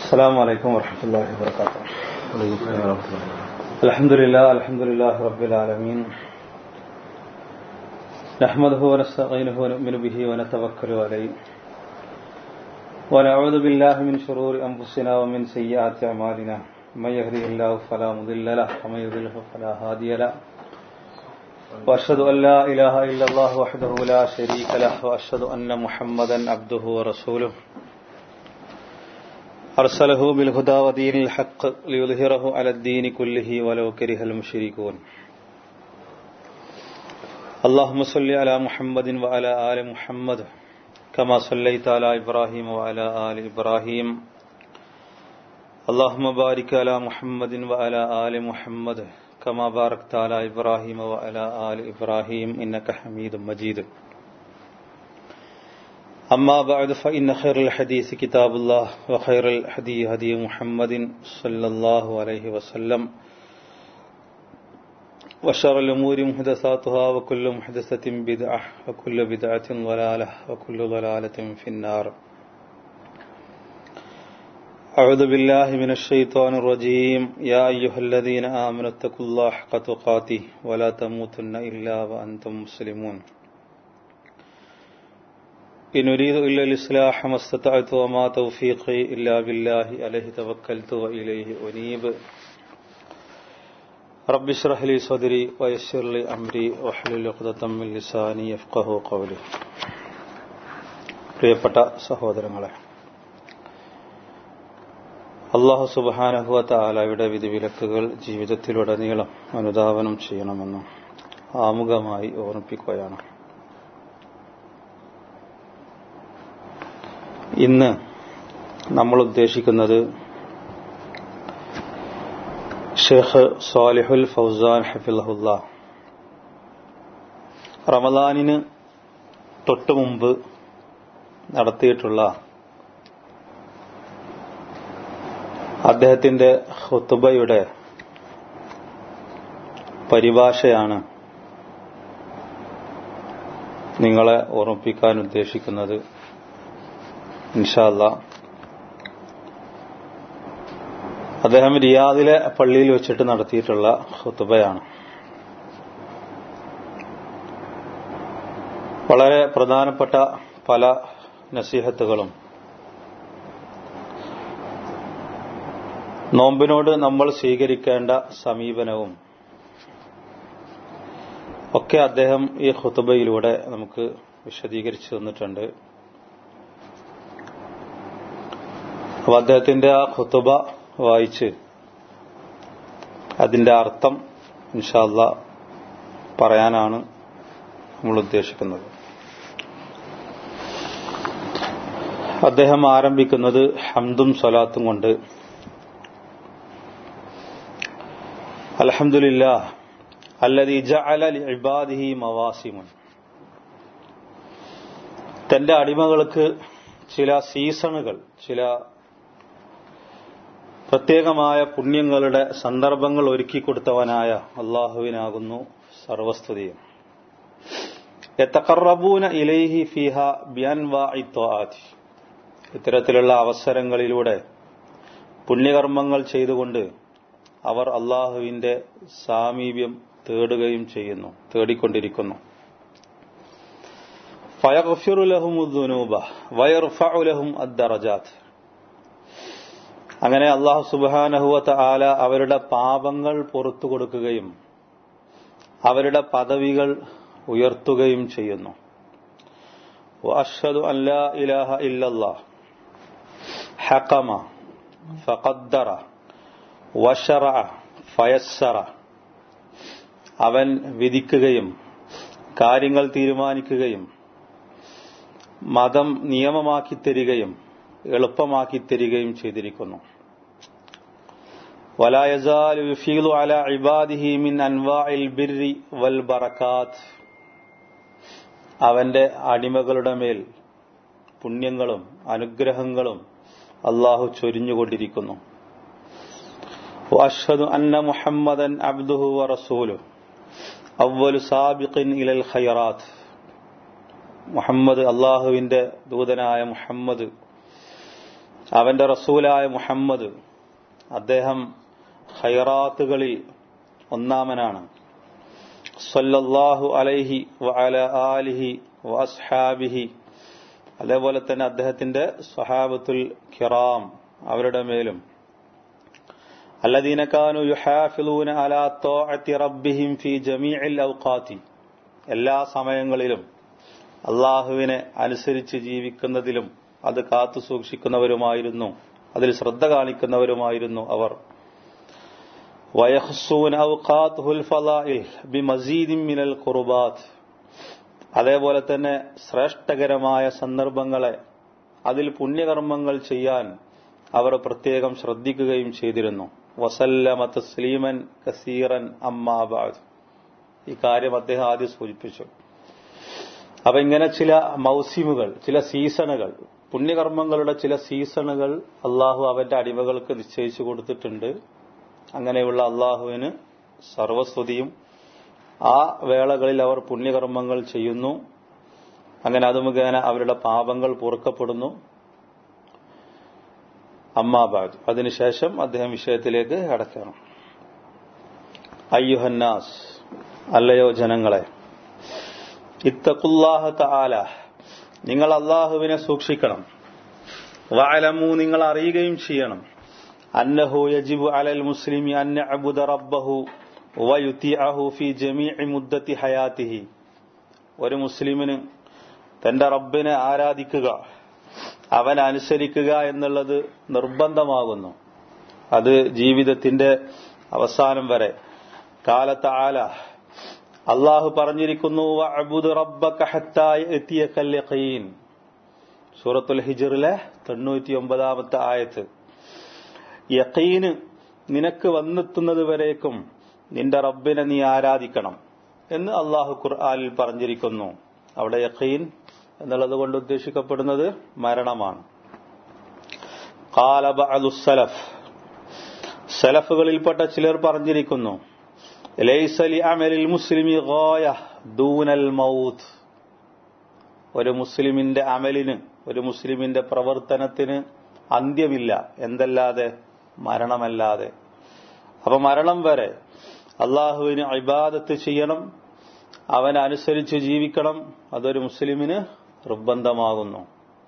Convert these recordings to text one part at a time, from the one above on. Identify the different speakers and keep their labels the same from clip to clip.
Speaker 1: السلام عليكم ورحمة الله وبركاته الحمد لله الحمد لله رب العالمين نحمده ونستعينه ونؤمن به ونتوكل عليه ونعوذ بالله من شرور أنفسنا ومن سيئات أعمالنا من يهده الله فلا مضل له ومن يضلل فلا هادي له وأشهد أن لا إله إلا الله وحده لا شريك له وأشهد أن محمدا عبده ورسوله أرسله بالهدى ودين الحق ليظهره على الدين كله ولو كره المشركون اللهم صل على محمد وعلى آل محمد كما صليت على إبراهيم وعلى آل إبراهيم اللهم بارك على محمد وعلى آل محمد كما باركت على إبراهيم وعلى آل إبراهيم إنك حميد مجيد أما بعد فإن خير الحديث كتاب الله وخير الهدي هدي محمد صلى الله عليه وسلم وشر الأمور محدثاتها وكل محدثة بدعة وكل بدعة ضلالة وكل ضلالة في النار أعوذ بالله من الشيطان الرجيم يا أيها الذين آمنوا اتقوا الله حق تقاته ولا تموتن إلا وأنتم مسلمون إن أريد إلا الإصلاح ما استطعت وما توفيقي إلا بالله عليه توكلت وإليه أنيب رب اشرح لي صدري ويسر لي أمري واحلل عقدة من لساني يفقه قولي പ്രിയപ്പെട്ട സഹോദരങ്ങളെ അള്ളാഹു സുബാനഹുവ താലായുടെ വിധിവിലക്കുകൾ ജീവിതത്തിലുടനീളം അനുധാവനം ചെയ്യണമെന്നും ആമുഖമായി ഓർമ്മിപ്പിക്കുകയാണ് ഇന്ന് നമ്മൾ ഉദ്ദേശിക്കുന്നത് ഷെയ്ഖ് സാലിഹുൽ ഫൗസാൻ ഹഫിലഹുല്ല റമദാനിന് തൊട്ടു മുമ്പ് നടത്തിയിട്ടുള്ള അദ്ദേഹത്തിന്റെ ഹുത്തുബയുടെ പരിഭാഷയാണ് നിങ്ങളെ ഓർമ്മിപ്പിക്കാൻ ഉദ്ദേശിക്കുന്നത് ഇൻഷാല്ല അദ്ദേഹം റിയാദിലെ പള്ളിയിൽ വെച്ചിട്ട് നടത്തിയിട്ടുള്ള ഹുത്തുബയാണ് വളരെ പ്രധാനപ്പെട്ട പല നസീഹത്തുകളും നോമ്പിനോട് നമ്മൾ സ്വീകരിക്കേണ്ട സമീപനവും ഒക്കെ അദ്ദേഹം ഈ ഹുത്തുബയിലൂടെ നമുക്ക് വിശദീകരിച്ചു തന്നിട്ടുണ്ട് അപ്പൊ അദ്ദേഹത്തിന്റെ ആ ഖുത്തുബ വായിച്ച് അതിന്റെ അർത്ഥം ഇൻഷാല്ല പറയാനാണ് നമ്മൾ ഉദ്ദേശിക്കുന്നത് അദ്ദേഹം ആരംഭിക്കുന്നത് ഹംദും സ്വലാത്തും കൊണ്ട് അലഹമുല്ല അല്ലതി ഇബാദിഹി മവാസിമുൻ തന്റെ അടിമകൾക്ക് ചില സീസണുകൾ ചില പ്രത്യേകമായ പുണ്യങ്ങളുടെ സന്ദർഭങ്ങൾ ഒരുക്കിക്കൊടുത്തവനായ അള്ളാഹുവിനാകുന്നു സർവസ്തുതിയും എത്തക്കറബൂന ഇലൈഹി ഫിഹ ബിയൻവാഇത്വാതി ഇത്തരത്തിലുള്ള അവസരങ്ങളിലൂടെ പുണ്യകർമ്മങ്ങൾ ചെയ്തുകൊണ്ട് അവർ അള്ളാഹുവിന്റെ സാമീപ്യം തേടുകയും ചെയ്യുന്നു തേടിക്കൊണ്ടിരിക്കുന്നു ഫയർഫിറുലഹും ഉദ്ദുനൂബ വയർഫഉലഹും അദ്ദറജാത്ത് അങ്ങനെ അള്ളാഹു സുബാനഹുവത്ത ആല അവരുടെ പാപങ്ങൾ പുറത്തു കൊടുക്കുകയും അവരുടെ പദവികൾ ഉയർത്തുകയും ചെയ്യുന്നു അഷ്ഹദു അല്ലാ ഇലാഹ ഇല്ലല്ലാ ഹക്കമ ഫഖദ്ദറ വഷറ ഫയസ്സറ അവൻ വിധിക്കുകയും കാര്യങ്ങൾ തീരുമാനിക്കുകയും മതം നിയമമാക്കി തരികയും എളുപ്പമാക്കി തരികയും ചെയ്തിരിക്കുന്നു വലായസാൽ യുഫീലു അല ഇബാദിഹി മിൻ അൻവാഇൽ ബിർരി വൽ ബറക്കാത്ത് അവന്റെ അടിമകളുടെ മേൽ പുണ്യങ്ങളും അനുഗ്രഹങ്ങളും അള്ളാഹു ചൊരിഞ്ഞുകൊണ്ടിരിക്കുന്നു وأشهد أن محمدا عبده ورسوله أول سابق إلى الخيرات മുഹമ്മദ് അള്ളാഹുവിന്റെ ദൂതനായ മുഹമ്മദ് അവന്റെ റസൂലായ മുഹമ്മദ് അദ്ദേഹം ഹൈറാത്തുകളിൽ ഒന്നാമനാണ് സല്ലല്ലാഹു അലൈഹി വഅല ആലിഹി വഅസ്ഹാബിഹി അതേപോലെ തന്നെ അദ്ദേഹത്തിന്റെ സ്വഹാബത്തുൽ കിറാം അവരുടെ മേലും الذين كانوا يحافظون على طاعة ربهم في جميع الأوقات എല്ലാ സമയങ്ങളിലും അള്ളാഹുവിനെ അനുസരിച്ച് ജീവിക്കുന്നതിലും അത് കാത്തു സൂക്ഷിക്കുന്നവരുമായിരുന്നു അതിൽ ശ്രദ്ധ കാണിക്കുന്നവരുമായിരുന്നു അവർ വയഹ്സൂൻ ഔഖാത്തുൽ ഫലാഇൽ ബിമസീദിൻ മിനൽ ഖുർബാത്ത് അതേപോലെ തന്നെ ശ്രേഷ്ഠകരമായ സന്ദർഭങ്ങളെ അതിൽ പുണ്യകർമ്മങ്ങൾ ചെയ്യാൻ അവർ പ്രത്യേകം ശ്രദ്ധിക്കുകയും ചെയ്തിരുന്നു വസല്ലമ തസ്ലീമൻ കസീറൻ അമ്മാബാദ് ഈ കാര്യം അദ്ദേഹം ആദ്യം സൂചിപ്പിച്ചു അപ്പൊ ഇങ്ങനെ ചില മൗസിമുകൾ ചില സീസണുകൾ പുണ്യകർമ്മങ്ങളുടെ ചില സീസണുകൾ അള്ളാഹു അവന്റെ അടിമകൾക്ക് നിശ്ചയിച്ചു കൊടുത്തിട്ടുണ്ട് അങ്ങനെയുള്ള അള്ളാഹുവിന് സർവസ്തുതിയും ആ വേളകളിൽ അവർ പുണ്യകർമ്മങ്ങൾ ചെയ്യുന്നു അങ്ങനെ അത് മുഖേന അവരുടെ പാപങ്ങൾ പൊറുക്കപ്പെടുന്നു അമ്മാബാദ് അതിനുശേഷം അദ്ദേഹം വിഷയത്തിലേക്ക് കടക്കണം അയ്യുഹന്നാസ് അല്ലയോ ജനങ്ങളെ ഇത്തഖുല്ലാഹ തആല നിങ്ങൾ അള്ളാഹുവിനെ സൂക്ഷിക്കണം വഅലമു നിങ്ങൾ അറിയുകയും ചെയ്യണം അന്നഹു യജിബു അലൽ മുസ്ലിമി അൻ യഅബുദ റബ്ബഹു വയുതിഅഹു ഫി ജമീഇ മുദ്ദത്തി ഹയാത്തിഹി ഒരു മുസ്ലിമിന് തന്റെ റബ്ബിനെ ആരാധിക്കുക അവൻ അനുസരിക്കുക എന്നുള്ളത് നിർബന്ധമാകുന്നു അത് ജീവിതത്തിന്റെ അവസാനം വരെ കാലത്ത് ആല അള്ളാഹു പറഞ്ഞിരിക്കുന്നു വഅബുദ് റബ്ബക ഹത്താ യഅതിയകൽ യഖീൻ സൂറത്തുൽ ഹിജ്റിലെ തൊണ്ണൂറ്റി ഒമ്പതാമത്തെ ആയത്ത് യഖീന് നിനക്ക് വന്നെത്തുന്നത് വരേക്കും നിന്റെ റബ്ബിനെ നീ ആരാധിക്കണം എന്ന് അള്ളാഹു ഖുർആാനിൽ പറഞ്ഞിരിക്കുന്നു അവിടെ യഖീൻ എന്നുള്ളത് കൊണ്ട് ഉദ്ദേശിക്കപ്പെടുന്നത് മരണമാണ് സലഫ് സലഫുകളിൽപ്പെട്ട ചിലർ പറഞ്ഞിരിക്കുന്നു ലൈസലി അമലിൽ മുസ്ലിമി ദൂനൽ മൗത്ത് ഒരു മുസ്ലിമിന്റെ അമലിന് ഒരു മുസ്ലിമിന്റെ പ്രവർത്തനത്തിന് അന്ത്യമില്ല എന്തല്ലാതെ മരണമല്ലാതെ അപ്പൊ മരണം വരെ അള്ളാഹുവിന് ഇബാദത്ത് ചെയ്യണം അവനനുസരിച്ച് ജീവിക്കണം അതൊരു മുസ്ലിമിന് നിർബന്ധമാകുന്നു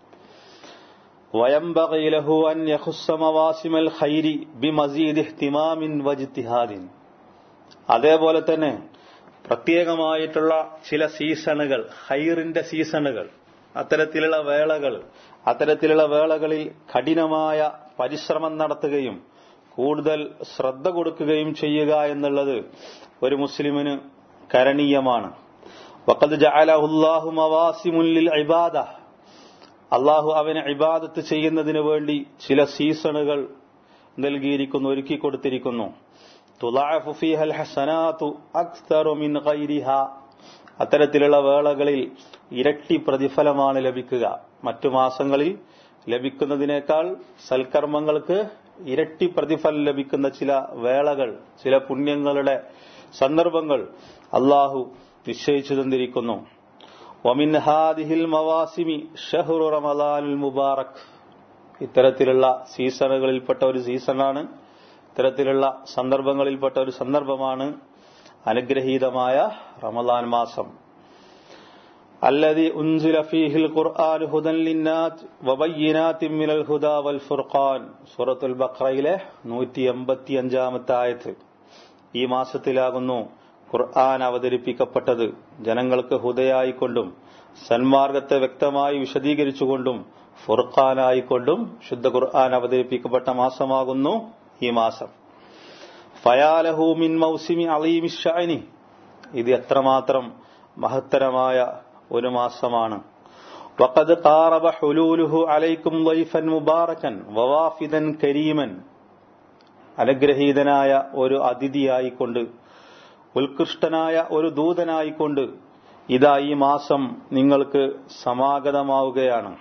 Speaker 1: വയംബകയിലഹു അൻ യഹുസമവാസിമൽ ഖൈരി ബി മസീദ് ഇഹ്തിമാമിൻ വജ്തിഹാദിൻ അതേപോലെ തന്നെ പ്രത്യേകമായിട്ടുള്ള ചില സീസണുകൾ ഹൈറിന്റെ സീസണുകൾ അത്തരത്തിലുള്ള വേളകൾ അത്തരത്തിലുള്ള വേളകളിൽ കഠിനമായ പരിശ്രമം നടത്തുകയും കൂടുതൽ ശ്രദ്ധ കൊടുക്കുകയും ചെയ്യുക എന്നുള്ളത് ഒരു മുസ്ലിമിന് കരണീയമാണ് വഖദ് ജഅലഹുല്ലാഹു മവാസിമുൽ ഇബാദ അള്ളാഹു അവന് ഇബാദത്ത് ചെയ്യുന്നതിന് വേണ്ടി ചില സീസണുകൾ നൽകിയിരിക്കുന്നു ഒരുക്കി കൊടുത്തിരിക്കുന്നു തുലാഫു ഫീഹൽ ഹസനാതു അക്തറു മിൻ ഗൈരിഹ അത്തരത്തിലുള്ള വേളകളിൽ ഇരട്ടി പ്രതിഫലമാണ് ലഭിക്കുക മറ്റു മാസങ്ങളിൽ ലഭിക്കുന്നതിനേക്കാൾ സൽക്കർമ്മങ്ങൾക്ക് ഇരട്ടി പ്രതിഫലം ലഭിക്കുന്ന ചില വേളകൾ ചില പുണ്യങ്ങളുടെ സന്ദർഭങ്ങൾ അള്ളാഹു നിശ്ചയിച്ചു തന്നിരിക്കുന്നു വമിൻ ഹാദിഹിൽ മവാസിമി ഷഹ്റു റമദാനുൽ മുബാറക് ഇത്തരത്തിലുള്ള സീസണുകളിൽപ്പെട്ട ഒരു സീസണാണ് ഇത്തരത്തിലുള്ള സന്ദർഭങ്ങളിൽപ്പെട്ട ഒരു സന്ദർഭമാണ് അനുഗ്രഹീതമായ റമദാൻ മാസം الذي أنزل فيه القرآن هدى للناس وبينات من الهدى والفرقان സൂറത്തുൽ البقرയിലെ നൂറ്റി എൺപത്തി അഞ്ചാമത്തെ ആയത്ത് ഈ മാസത്തിലാകുന്നു ഖുർആൻ അവതരിപ്പിക്കപ്പെട്ടത് ജനങ്ങൾക്ക് ഹുദയായിക്കൊണ്ടും സന്മാർഗത്തെ വ്യക്തമായി വിശദീകരിച്ചുകൊണ്ടും ഫുർഖാനായിക്കൊണ്ടും ശുദ്ധ ഖുർആൻ അവതരിപ്പിക്കപ്പെട്ട മാസമാകുന്നു ഈ മാസം ഫയാലഹു മിൻ മൗസിമി അലീമി ഷാനി ഇത് എത്രമാത്രം മഹത്തരമായ ഒരു മാസമാണ് വഖദ് ഖാറബ ഹുലൂലുഹു അലൈക്കും വൈഫൻ മുബാറകൻ വവാഫിദൻ കരീമൻ അനുഗ്രഹീതനായ ഒരു അതിഥിയായിക്കൊണ്ട് ഉത്കൃഷ്ടനായ ഒരു ദൂതനായിക്കൊണ്ട് ഇതാ ഈ മാസം നിങ്ങൾക്ക് സമാഗതമാവുകയാണ്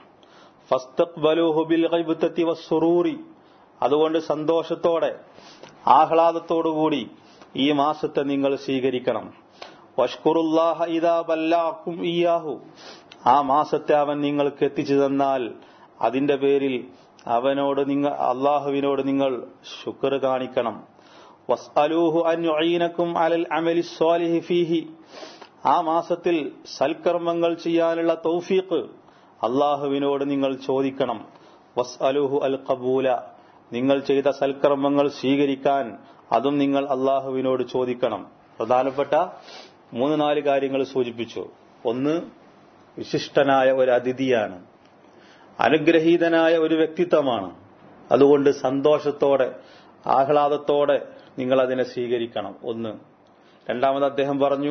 Speaker 1: വസ്സുറൂറി അതുകൊണ്ട് സന്തോഷത്തോടെ ആഹ്ലാദത്തോടുകൂടി ഈ മാസത്തെ നിങ്ങൾ സ്വീകരിക്കണം വഷ്കുറുല്ലാഹ ഇതാ ബല്ലാക്കും ഇയാഹു ആ മാസത്തെ അവൻ നിങ്ങൾക്ക് എത്തിച്ചു തന്നാൽ അതിന്റെ പേരിൽ അവനോട് നിങ്ങൾ അള്ളാഹുവിനോട് നിങ്ങൾ ശുക്ർ കാണിക്കണം വസ്അലൂഹു അൻ യുഈനക്കും അലൽ അമലി സ്വാലിഹി ഫീഹി ആ മാസത്തിൽ സൽക്കർമ്മങ്ങൾ ചെയ്യാനുള്ള തൗഫീഖ് അള്ളാഹുവിനോട് നിങ്ങൾ ചോദിക്കണം വസ്അലൂഹു അൽ ഖബൂല നിങ്ങൾ ചെയ്ത സൽക്കർമ്മങ്ങൾ സ്വീകരിക്കാൻ അതും നിങ്ങൾ അള്ളാഹുവിനോട് ചോദിക്കണം പ്രധാനപ്പെട്ട മൂന്ന് നാല് കാര്യങ്ങൾ സൂചിപ്പിച്ചു ഒന്ന് വിശിഷ്ടനായ ഒരു അതിഥിയാണ് അനുഗ്രഹീതനായ ഒരു വ്യക്തിത്വമാണ് അതുകൊണ്ട് സന്തോഷത്തോടെ ആഹ്ലാദത്തോടെ നിങ്ങൾ അതിനെ സ്വീകരിക്കണം ഒന്ന് രണ്ടാമത് അദ്ദേഹം പറഞ്ഞു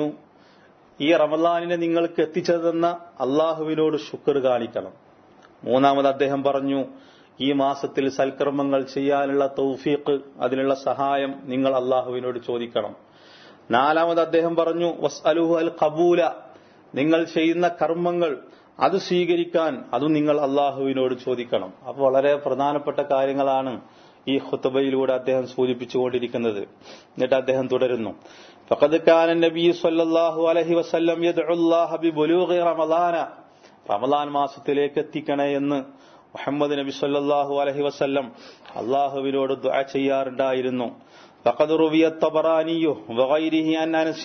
Speaker 1: ഈ റമലാനിനെ നിങ്ങൾക്ക് എത്തിച്ചതെന്ന അള്ളാഹുവിനോട് ശുക്ർ കാണിക്കണം മൂന്നാമത് അദ്ദേഹം പറഞ്ഞു ഈ മാസത്തിൽ സൽക്കർമ്മങ്ങൾ ചെയ്യാനുള്ള തൗഫീഖ് അതിനുള്ള സഹായം നിങ്ങൾ അള്ളാഹുവിനോട് ചോദിക്കണം നാലാമത് അദ്ദേഹം പറഞ്ഞു വസ് അലുഹു അൽ ഖബൂല നിങ്ങൾ ചെയ്യുന്ന കർമ്മങ്ങൾ അത് സ്വീകരിക്കാൻ അതും നിങ്ങൾ അള്ളാഹുവിനോട് ചോദിക്കണം അപ്പോൾ വളരെ പ്രധാനപ്പെട്ട കാര്യങ്ങളാണ് ഈ ഖുത്തുബയിലൂടെ അദ്ദേഹം സൂചിപ്പിച്ചുകൊണ്ടിരിക്കുന്നത് എന്നിട്ട് അദ്ദേഹം തുടരുന്നു فقد كان النبي صلى الله عليه وسلم يدعو الله ببلوغ رمضان റമദാൻ മാസത്തിലേക്ക് എത്തിക്കണേ എന്ന് മുഹമ്മദ് നബി സല്ലല്ലാഹു അലൈഹി വസല്ലം അള്ളാഹുവിനോട് ദുആ ചെയ്യാറുണ്ടായിരുന്നു فقد روي الطبراني وغيره عن انس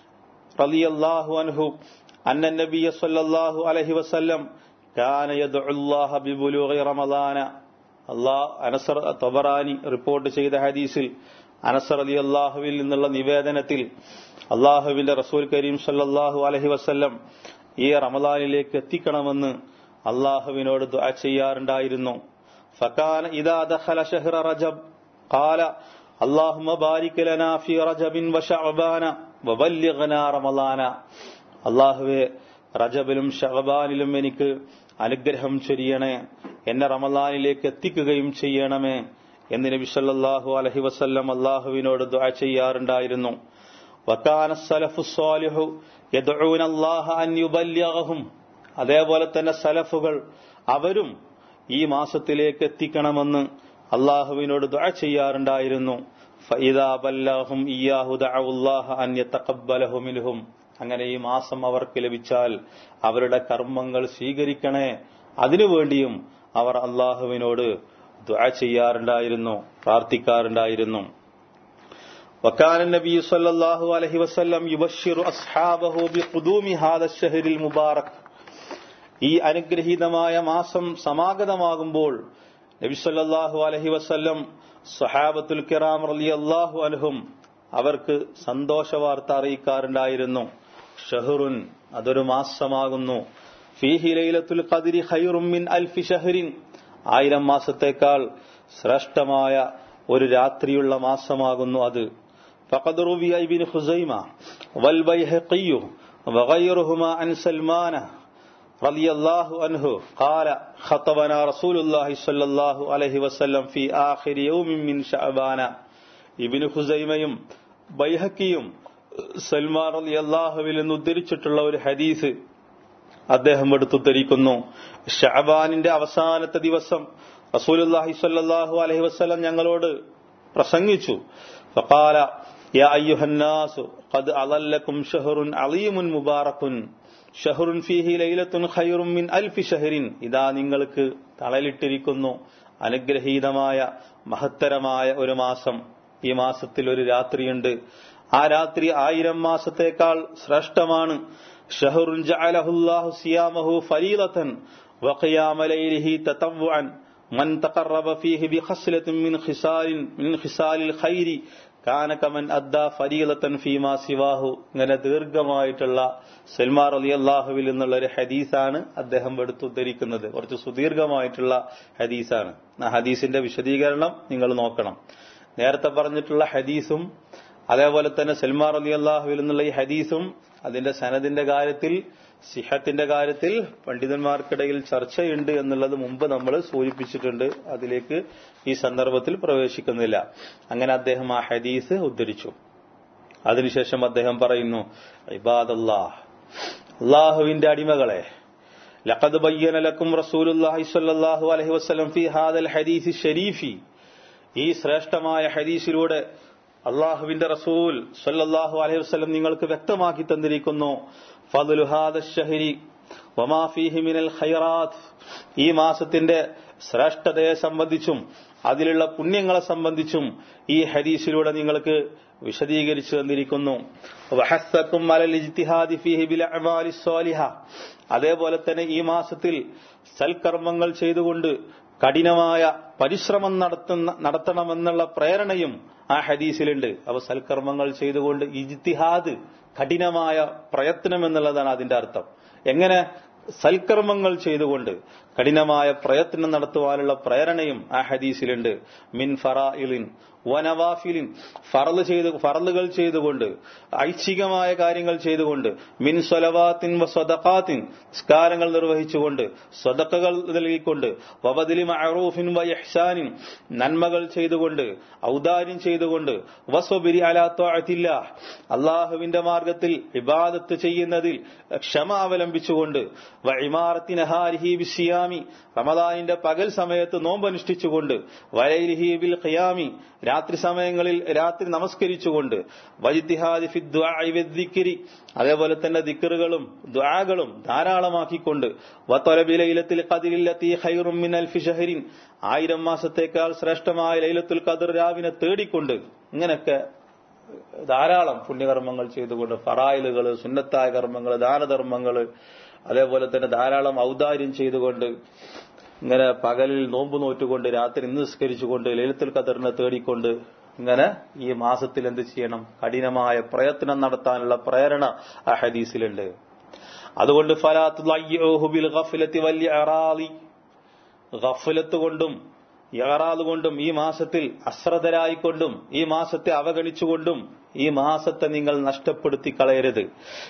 Speaker 1: رضي الله عنه أن النبي صلى الله عليه وسلم كان يدعو الله ببلوغ رمضان അള്ളാഹ് അനസർ തബറാനി റിപ്പോർട്ട് ചെയ്ത ഹദീസിൽ അനസർ അലി അള്ളാഹുവിൽ നിന്നുള്ള നിവേദനത്തിൽ അള്ളാഹുവിന്റെ റസൂൽ കരീം സല്ലാഹു അലഹി വസ്ല്ലം ഈ റമദാനിലേക്ക് എത്തിക്കണമെന്ന് അള്ളാഹുവിനോട് ദുആ ചെയ്യാറുണ്ടായിരുന്നു ഫക്കാന ഇദാ ദഖല ഷഹ്റ റജബ് ഖാല اللهم بارك لنا في رجب وشعبان وبلغنا رمضان അള്ളാഹുവെ റജബിലും ഷഹബാനിലും എനിക്ക് അനുഗ്രഹം ചൊരിയണേ എന്നെ റമലാനിലേക്ക് എത്തിക്കുകയും ചെയ്യണമേ എന്ന് നബി സല്ലല്ലാഹു അലൈഹി വസല്ലം അള്ളാഹുവിനോട് ദുആ ചെയ്യാറുണ്ടായിരുന്നു വക്കാന സലഫു സ്വാലിഹു യദ്ഊന അല്ലാഹ അൻ യുബല്ലിഗഹും അതേപോലെ തന്നെ സലഫുകൾ അവരും ഈ മാസത്തിലേക്ക് എത്തിക്കണമെന്ന് അള്ളാഹുവിനോട് ദുആ ചെയ്യാറുണ്ടായിരുന്നു ഫഇദാ ബല്ലഹും ഇയ്യാഹു ദഅവുല്ലാഹ അൻ യതഖബ്ബലഹു മിൻഹും അങ്ങനെ ഈ മാസം അവർക്ക് ലഭിച്ചാൽ അവരുടെ കർമ്മങ്ങൾ സ്വീകരിക്കണേ അതിനുവേണ്ടിയും അവർ അള്ളാഹുവിനോട് ദുആ ചെയ്യാറുണ്ടായിരുന്നു പ്രാർത്ഥിക്കാറുണ്ടായിരുന്നു وكان النبي صلى الله عليه وسلم يبشر أصحابه بقدوم هذا الشهر المبارك ഈ അനുഗ്രഹീതമായ മാസം സമാഗതമാകുമ്പോൾ നബി സല്ലല്ലാഹു അലൈഹി വസല്ലം സഹാബത്തുൽ കിറാം റളിയല്ലാഹു അൻഹും അവർക്ക് സന്തോഷ വാർത്ത അറിയിക്കാറുണ്ടായിരുന്നു ഷഹറുൻ അതൊരു മാസമാകുന്നു ഫീഹി ലൈലത്തുൽ ഖദ്രി ഖൈറും മിൻ അൽഫി ഷഹരിൻ ആയിരം മാസത്തേക്കാൾ ശ്രേഷ്ഠമായ ഒരു രാത്രിയുള്ള മാസമാകുന്നു അത് فقد روي ابن خزيمة والبيهقي وغيرهما عن سلمان رضي الله عنه قال خطبنا رسول الله صلى الله عليه وسلم في آخر يوم من شعبان ابن خزيمയും ബൈഹക്കിയും സൽമാൻ അലി അള്ളാഹുവിൽ നിന്ന് ഉദ്ധരിച്ചിട്ടുള്ള ഒരു ഹദീസ് അദ്ദേഹം എടുത്തുദ്ധരിക്കുന്നു ഷഹബാനിന്റെ അവസാനത്തെ ദിവസം റസൂലുല്ലാഹി സ്വല്ലല്ലാഹു അലൈഹി വസല്ലം ഞങ്ങളോട് പ്രസംഗിച്ചു ഫഖാല യാ അയ്യുഹന്നാസു ഖദ് അളല്ലക്കും ഷഹറുൻ അളീമുൻ മുബാറക്കുൻ ഷഹറുൻ ഫീഹി ലൈലത്തുൻ ഖൈറും മിൻ അൽഫി ഷഹരിൻ ഇതാ നിങ്ങൾക്ക് തളലിട്ടിരിക്കുന്നു അനുഗ്രഹീതമായ മഹത്തരമായ ഒരു മാസം ഈ മാസത്തിൽ ഒരു രാത്രിയുണ്ട് ആ രാത്രി ആയിരം മാസത്തേക്കാൾ ശ്രേഷ്ഠമാണ് ഷഹറുൻ ജഅലഹുല്ലാഹു സിയാമഹു ഫരീലതൻ വഖിയാമ ലൈലിഹി തതവ്വുഅൻ മൻ തഖറബ ഫീഹി ബിഖസ്ലത്തിൻ മിൻ ഖിസാലിൻ മിൻ ഖിസാലിൽ ഖൈരി കാന കമൻ അദ്ദാ ഫരീലത്തൻ ഫീമാ സിവാഹു ഇങ്ങനെ ദീർഘമായിട്ടുള്ള സൽമാർ അലി അള്ളാഹുവിൽ നിന്നുള്ള ഒരു ഹദീസാണ് അദ്ദേഹം എടുത്തുദ്ധരിക്കുന്നത് കുറച്ച് സുദീർഘമായിട്ടുള്ള ഹദീസാണ് ആ ഹദീസിന്റെ വിശദീകരണം നിങ്ങൾ നോക്കണം നേരത്തെ പറഞ്ഞിട്ടുള്ള ഹദീസും അതേപോലെ തന്നെ സൽമാർ അലി അള്ളാഹുവിൽ നിന്നുള്ള ഈ ഹദീസും അതിന്റെ സനദിന്റെ കാര്യത്തിൽ സിഹത്തിന്റെ കാര്യത്തിൽ പണ്ഡിതന്മാർക്കിടയിൽ ചർച്ചയുണ്ട് എന്നുള്ളത് മുമ്പ് നമ്മൾ സൂചിപ്പിച്ചിട്ടുണ്ട് അതിലേക്ക് ഈ സന്ദർഭത്തിൽ പ്രവേശിക്കുന്നില്ല അങ്ങനെ അദ്ദേഹം ആ ഹദീസ് ഉദ്ധരിച്ചു അതിനുശേഷം അദ്ദേഹം പറയുന്നു ഇബാദല്ലാഹ് അള്ളാഹുവിന്റെ അടിമകളെ لقد بين لكم رسول الله صلى الله عليه وسلم في هذا الحديث الشريف ഈ ശ്രേഷ്ഠമായ ഹദീസിലൂടെ അള്ളാഹുവിന്റെ റസൂൽ സല്ലല്ലാഹു അലൈഹി വസല്ലം നിങ്ങൾക്ക് വ്യക്തമാക്കി തന്നിരിക്കുന്നു ഫദ്ലു ഹാദ ഷഹരി വമാ ഫീഹി മിനൽ ഖൈറാത്ത് ഈ മാസത്തിന്റെ ശ്രേഷ്ഠതയെ സംബന്ധിച്ചും അതിലുള്ള പുണ്യങ്ങളെ സംബന്ധിച്ചും ഈ ഹദീസിലൂടെ നിങ്ങൾക്ക് വിശദീകരിച്ചു തന്നിരിക്കുന്നു വഹസ്സക്കും അലൽ ഇജ്തിഹാദി ഫീഹി ബിൽ അഅമാലി സ്വാലിഹ അതേപോലെ തന്നെ ഈ മാസത്തിൽ സൽക്കർമ്മങ്ങൾ ചെയ്തുകൊണ്ട് കഠിനമായ പരിശ്രമം നടത്തുന്ന നടത്തണമെന്നുള്ള പ്രേരണയും ആ ഹദീസിലുണ്ട് അപ്പൊ സൽക്കർമ്മങ്ങൾ ചെയ്തുകൊണ്ട് ഇജ്തിഹാദ് കഠിനമായ പ്രയത്നം എന്നുള്ളതാണ് അതിന്റെ അർത്ഥം എങ്ങനെ സൽക്കർമ്മങ്ങൾ ചെയ്തുകൊണ്ട് കഠിനമായ പ്രയത്നം നടത്തുവാനുള്ള പ്രേരണയും ആ ഹദീസിലുണ്ട് മിൻ ഫറായിലിൻ വനവാഫിലിൻ ഫറല് ചെയ്ത് ഫറലുകൾ ചെയ്തുകൊണ്ട് ഐച്ഛികമായ കാര്യങ്ങൾ ചെയ്തുകൊണ്ട് മിൻ സ്വലവാത്തിൻ സ്വതക്കാത്തിൻ സ്കാരങ്ങൾ നിർവഹിച്ചുകൊണ്ട് സ്വതക്കകൾ നൽകിക്കൊണ്ട് വബദിലി മഅറൂഫിൻ വ ഇഹ്സാനിൻ നന്മകൾ ചെയ്തുകൊണ്ട് ഔദാര്യം ചെയ്തുകൊണ്ട് വസ്വബിരി അലാ ത്വഅത്തില്ല അള്ളാഹുവിന്റെ മാർഗത്തിൽ ഇബാദത്ത് ചെയ്യുന്നതിൽ ക്ഷമ അവലംബിച്ചുകൊണ്ട് വ ഇമാറത്തി നഹാരിഹി ബിസിയാമി റമദാനിന്റെ പകൽ സമയത്ത് നോമ്പനുഷ്ഠിച്ചുകൊണ്ട് വലൈലിഹി ബിൽ ഖിയാമി രാത്രി സമയങ്ങളിൽ രാത്രി നമസ്കരിച്ചുകൊണ്ട് വൈദ്യഹാദി ഫിദ്ദിക്കിരി അതേപോലെ തന്നെ ദിക്കറുകളും ദ്വാകളും ധാരാളമാക്കിക്കൊണ്ട് വത്തൊലബി ലൈലത്തിൽ കതിരില്ലത്തി ഹൈറും മിൻ അൽഫി ഷഹരിൻ ആയിരം മാസത്തേക്കാൾ ശ്രേഷ്ഠമായ ലൈലത്തുൽ ഖദർ രാവിനെ തേടിക്കൊണ്ട് ഇങ്ങനെയൊക്കെ ധാരാളം പുണ്യകർമ്മങ്ങൾ ചെയ്തുകൊണ്ട് ഫറായിലുകൾ സുന്നത്തായ കർമ്മങ്ങൾ ദാനധർമ്മങ്ങൾ അതേപോലെ തന്നെ ധാരാളം ഔദാര്യം ചെയ്തുകൊണ്ട് ഇങ്ങനെ പകലിൽ നോമ്പ് നോറ്റുകൊണ്ട് രാത്രി നിസ്കരിച്ചുകൊണ്ട് ലളിത്തുൽ ഖദറിനെ തേടിക്കൊണ്ട് ഇങ്ങനെ ഈ മാസത്തിൽ എന്ത് ചെയ്യണം കഠിനമായ പ്രയത്നം നടത്താനുള്ള പ്രേരണ ആ ഹദീസിലുണ്ട് അതുകൊണ്ട് ഫലാത്തുൽ ഗഫലത്തി വലിയ അറാലി ഗഫലത്ത് കൊണ്ടും യറാദ് കൊണ്ടും ഈ മാസത്തിൽ അശ്രദ്ധരായിക്കൊണ്ടും ഈ മാസത്തെ അവഗണിച്ചുകൊണ്ടും ഈ മാസത്തെ നിങ്ങൾ നഷ്ടപ്പെടുത്തി കളയരുത്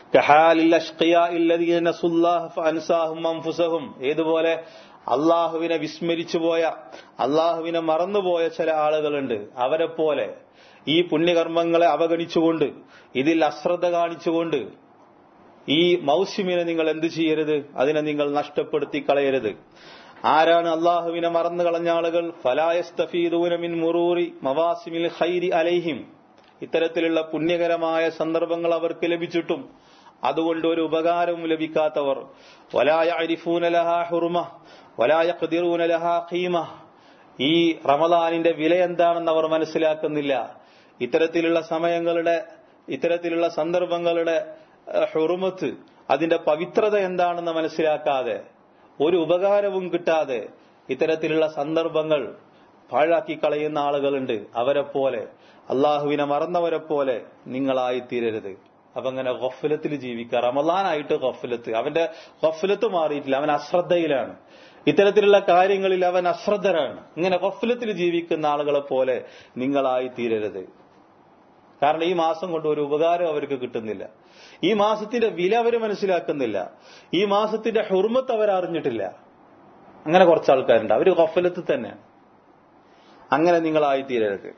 Speaker 1: ഏതുപോലെ അള്ളാഹുവിനെ വിസ്മരിച്ചു പോയ അള്ളാഹുവിനെ മറന്നുപോയ ചില ആളുകളുണ്ട് അവരെ പോലെ ഈ പുണ്യകർമ്മങ്ങളെ അവഗണിച്ചുകൊണ്ട് ഇതിൽ അശ്രദ്ധ കാണിച്ചുകൊണ്ട് ഈ മൗസ്യമിനെ നിങ്ങൾ എന്തു ചെയ്യരുത് അതിനെ നിങ്ങൾ നഷ്ടപ്പെടുത്തി കളയരുത് ആരാണ് അള്ളാഹുവിനെ മറന്നു കളഞ്ഞ ആളുകൾ ഫലായസ്തഫീദൂനമിൻ മുറൂറി മവാസിമിൽ ഖൈരി അലൈഹിം ഇത്തരത്തിലുള്ള പുണ്യകരമായ സന്ദർഭങ്ങൾ അവർക്ക് ലഭിച്ചിട്ടും അതുകൊണ്ട് ഒരു ഉപകാരവും ലഭിക്കാത്തവർ വലായ അരിഫൂനലഹ ഹുർമ വലായ ഖദിറൂനലഹ ഖീമ ഈ റമദാനിന്റെ വില എന്താണെന്ന് അവർ മനസ്സിലാക്കുന്നില്ല ഇത്തരത്തിലുള്ള സമയങ്ങളുടെ ഇത്തരത്തിലുള്ള സന്ദർഭങ്ങളുടെ ഹുറുമത്ത് അതിന്റെ പവിത്രത എന്താണെന്ന് മനസ്സിലാക്കാതെ ഒരു ഉപകാരവും കിട്ടാതെ ഇത്തരത്തിലുള്ള സന്ദർഭങ്ങൾ പാഴാക്കി കളയുന്ന ആളുകളുണ്ട് അവരെ പോലെ അള്ളാഹുവിനെ മറന്നവരെ പോലെ നിങ്ങളായി തീരരുത് അപ്പൊ അങ്ങനെ ഗഫലത്തിൽ ജീവിക്കുക റമലാനായിട്ട് ഗഫലത്ത് അവന്റെ ഗഫലത്ത് മാറിയിട്ടില്ല അവൻ അശ്രദ്ധയിലാണ് ഇത്തരത്തിലുള്ള കാര്യങ്ങളിൽ അവൻ അശ്രദ്ധരാണ് ഇങ്ങനെ ഗഫലത്തിൽ ജീവിക്കുന്ന ആളുകളെ പോലെ നിങ്ങളായി തീരരുത് കാരണം ഈ മാസം കൊണ്ട് ഒരു ഉപകാരം അവർക്ക് കിട്ടുന്നില്ല ഈ മാസത്തിന്റെ വില അവർ മനസ്സിലാക്കുന്നില്ല ഈ മാസത്തിന്റെ ഹുർമത്ത് അവർ അറിഞ്ഞിട്ടില്ല അങ്ങനെ കുറച്ച് ആൾക്കാരുണ്ട് അവർ ഗഫലത്ത് തന്നെ അങ്ങനെ നിങ്ങളായി തീരരുത്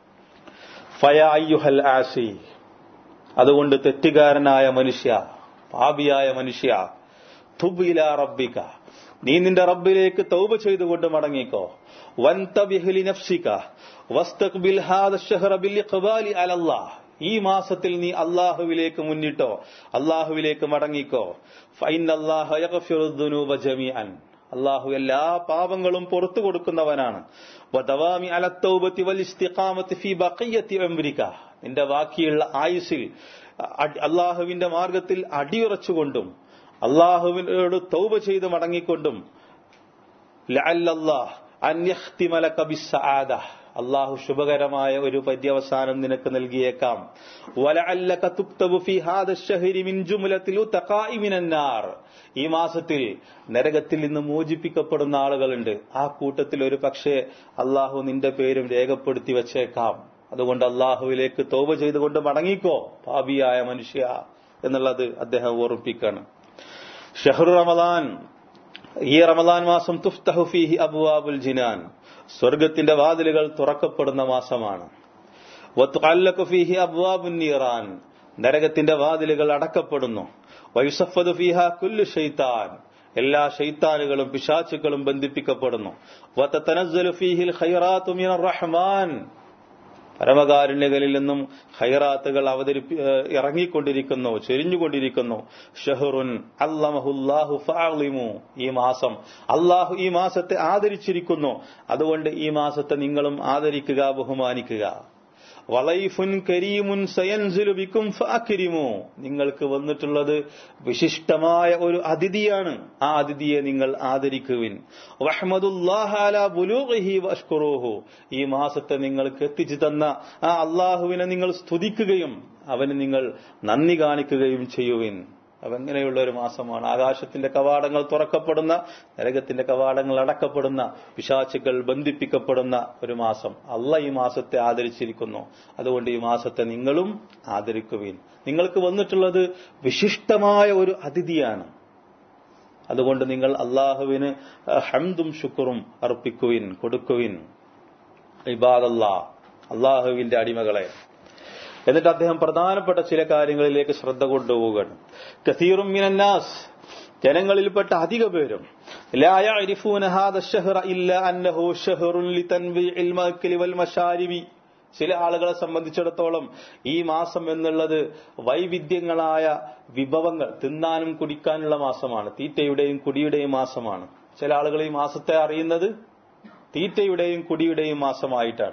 Speaker 1: ഫയായുഹൽ ആസി അതുകൊണ്ട് തെറ്റുകാരനായ മനുഷ്യ പാപിയായ മനുഷ്യ തുബില റബ്ബിക നീ നിന്റെ റബ്ബിലേക്ക് തൗബ ചെയ്തുകൊണ്ട് മടങ്ങിക്കോ വൻതബിഹ്ലി നഫ്സിക വസ്തഖ്ബിൽ ഹാദ الشهر بالإقبال على الله ഈ മാസത്തിൽ നീ അള്ളാഹുവിലേക്ക് മുന്നിട്ടോ അള്ളാഹുവിലേക്ക് മടങ്ങിക്കോ ഫൈനല്ലാഹ യഗ്ഫിറു ദുനൂബ ജമീഅൻ അള്ളാഹു എല്ലാ പാപങ്ങളും പുറത്തു കൊടുക്കുന്നവനാണ് വദവാമി അല തൗബത്തി വൽ ഇസ്തിഖാമത്തി ഫീ ബഖിയത്തി ഉംരിക നിന്റെ ബാക്കിയുള്ള ആയുസ്സിൽ അള്ളാഹുവിന്റെ മാർഗത്തിൽ അടിയുറച്ചുകൊണ്ടും അള്ളാഹുവിനോട് തൗബ ചെയ്ത് മടങ്ങിക്കൊണ്ടും ലഅല്ലല്ലാഹ് അൻ യഖ്തിമലക ബിസ്സആദ അള്ളാഹു ശുഭകരമായ ഒരു പര്യവസാനം നിനക്ക് നൽകിയേക്കാം വലഅല്ലക തുക്തബു ഫീ ഹാദ الشهر മിൻ ജുംലത്തിൽ തഖാഇ മിനന്നാർ ഈ മാസത്തിൽ നരകത്തിൽ നിന്ന് മോചിപ്പിക്കപ്പെടുന്ന ആളുകളുണ്ട് ആ കൂട്ടത്തിൽ ഒരു പക്ഷേ അള്ളാഹു നിന്റെ പേരും രേഖപ്പെടുത്തി വച്ചേക്കാം അതുകൊണ്ട് അള്ളാഹുവിലേക്ക് തോപ ചെയ്തുകൊണ്ട് മടങ്ങിക്കോ പാപിയായ മനുഷ്യ എന്നുള്ളത് അദ്ദേഹം ഓർമ്മിപ്പിക്കാണ് ഷഹ്റു റമദാൻ ഈ റമദാൻ മാസം തുഫ്തഹു ഫീഹി അബുവാബുൽ ജിനാൻ സ്വർഗത്തിന്റെ വാതിലുകൾ തുറക്കപ്പെടുന്ന മാസമാണ് വത്തുഅല്ലഖു ഫീഹി അബ്വാബുൻ നീറാൻ നരകത്തിന്റെ വാതിലുകൾ അടക്കപ്പെടുന്നു വയുസഫദു ഫീഹ കുല്ലു ഷൈത്താൻ എല്ലാ ഷൈത്താനുകളും പിശാചുക്കളും ബന്ധിപ്പിക്കപ്പെടുന്നു വതതനസ്സലു ഫീഹിൽ ഖൈറാത്തു മിനർ റഹ്മാൻ പരമകാരുണ്യകളിൽ നിന്നും ഹൈറാത്തുകൾ അവതരിപ്പി ഏഹ് ഇറങ്ങിക്കൊണ്ടിരിക്കുന്നു ചൊരിഞ്ഞുകൊണ്ടിരിക്കുന്നു ഷഹറുൻ അല്ലമഹുല്ലാഹു ഫഅളിമു ഈ മാസം അള്ളാഹു ഈ മാസത്തെ ആദരിച്ചിരിക്കുന്നു അതുകൊണ്ട് ഈ മാസത്തെ നിങ്ങളും ആദരിക്കുക ബഹുമാനിക്കുക വളൈഫുൻ കരീമുൻ സയൻസുലു ബിക്കും ഫാക്കിരിമു നിങ്ങൾക്ക് വന്നിട്ടുള്ളത് വിശിഷ്ടമായ ഒരു അതിഥിയാണ് ആ അതിഥിയെ നിങ്ങൾ ആദരിക്കുവിൻ വഹ്മദുല്ലാഹാല ബുലൂഹി വഷ്കുറൂഹു ഈ മാസത്തെ നിങ്ങൾക്ക് എത്തിച്ചു തന്ന ആ അള്ളാഹുവിനെ നിങ്ങൾ സ്തുതിക്കുകയും അവന് നിങ്ങൾ നന്ദി കാണിക്കുകയും ചെയ്യുവിൻ അവങ്ങനെയുള്ള ഒരു മാസമാണ് ആകാശത്തിന്റെ കവാടങ്ങൾ തുറക്കപ്പെടുന്ന നരകത്തിന്റെ കവാടങ്ങൾ അടക്കപ്പെടുന്ന പിശാച്ചുക്കൾ ബന്ധിപ്പിക്കപ്പെടുന്ന ഒരു മാസം അല്ല ഈ മാസത്തെ ആദരിച്ചിരിക്കുന്നു അതുകൊണ്ട് ഈ മാസത്തെ നിങ്ങളും ആദരിക്കുവിൻ നിങ്ങൾക്ക് വന്നിട്ടുള്ളത് വിശിഷ്ടമായ ഒരു അതിഥിയാണ് അതുകൊണ്ട് നിങ്ങൾ അള്ളാഹുവിന് ഹംദും ശുക്റും അർപ്പിക്കുവിൻ കൊടുക്കുവിൻ ഇബാദല്ലാ അള്ളാഹുവിന്റെ അടിമകളെ എന്നിട്ട് അദ്ദേഹം പ്രധാനപ്പെട്ട ചില കാര്യങ്ങളിലേക്ക് ശ്രദ്ധ കൊണ്ടുപോവുകയാണ് കസീറും മിനന്നാസ് ജനങ്ങളിൽപ്പെട്ട അധിക പേരും ലാ യഅരിഫൂന ഹാദ الشهر ഇല്ല അന്നഹു ഷഹറുൻ ലിതൻവീഇൽ മഅക്കലി വൽ മശാരിബി ചില ആളുകളെ സംബന്ധിച്ചിടത്തോളം ഈ മാസം എന്നുള്ളത് വൈവിധ്യങ്ങളായ വിഭവങ്ങൾ തിന്നാനും കുടിക്കാനുള്ള മാസമാണ് തീറ്റയുടെയും കുടിയുടെയും മാസമാണ് ചില ആളുകൾ ഈ മാസത്തെ അറിയുന്നത് തീറ്റയുടെയും കുടിയുടെയും മാസമായിട്ടാണ്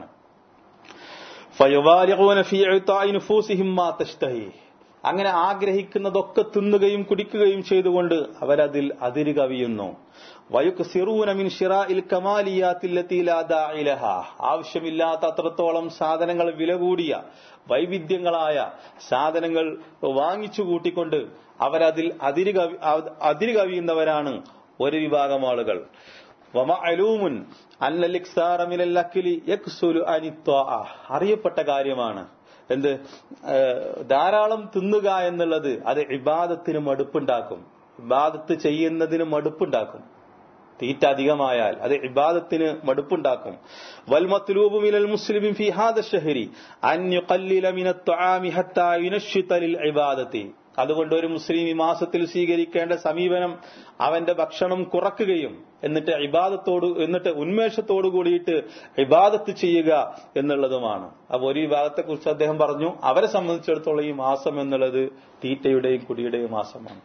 Speaker 1: ഫയുബാലിഗൂന ഫീ ഇഅ്താഇ നുഫൂസിഹിം മാ തഷ്തഹി അങ്ങനെ ആഗ്രഹിക്കുന്നതൊക്കെ തിന്നുകയും കുടിക്കുകയും ചെയ്തുകൊണ്ട് അവരതിൽ അതിര് കവിയുന്നു വയുക്സിറൂന മിൻ ഷിറാഇൽ കമാലിയാത്തില്ലത്തി ലാ ദാഇലഹ ആവശ്യമില്ലാത്ത അത്രത്തോളം സാധനങ്ങൾ വില കൂടിയ വൈവിധ്യങ്ങളായ സാധനങ്ങൾ വാങ്ങിച്ചു കൂട്ടിക്കൊണ്ട് അവരതിൽ അതിര് കവി അതിര് കവിയുന്നവരാണ് ഒരു വിഭാഗം ആളുകൾ വമഅലൂമുൻ അന്നൽ ഇക്സാറ മിനൽ അക്ലി യക്സുലു അനിത്വാഅ അറിയപ്പെട്ട കാര്യമാണ് എന്ത് ഏഹ് ധാരാളം തിന്നുക എന്നുള്ളത് അത് ഇബാദത്തിന് മടുപ്പുണ്ടാക്കും ഇബാദത്ത് ചെയ്യുന്നതിന് മടുപ്പുണ്ടാക്കും തീറ്റ അധികമായാൽ അത് ഇബാദത്തിന് മടുപ്പുണ്ടാക്കും വൽമത്ലൂബു മിനൽ മുസ്ലിമിൻ ഫി ഹാദ ഷഹരി അൻ യുഖല്ലില മിന ത്വആമി ഹത്താ യുനശ്ശിത ലിൽ ഇബാദത്തി അതുകൊണ്ട് ഒരു മുസ്ലിം ഈ മാസത്തിൽ സ്വീകരിക്കേണ്ട സമീപനം അവന്റെ ഭക്ഷണം കുറക്കുകയും എന്നിട്ട് ഇബാദത്തോട് എന്നിട്ട് ഉന്മേഷത്തോടു കൂടിയിട്ട് ഇബാദത്ത് ചെയ്യുക എന്നുള്ളതുമാണ് അപ്പൊ ഒരു വിഭാഗത്തെ കുറിച്ച് അദ്ദേഹം പറഞ്ഞു അവരെ സംബന്ധിച്ചിടത്തോളം ഈ മാസം എന്നുള്ളത് തീറ്റയുടെയും കുടിയുടെയും മാസമാണ്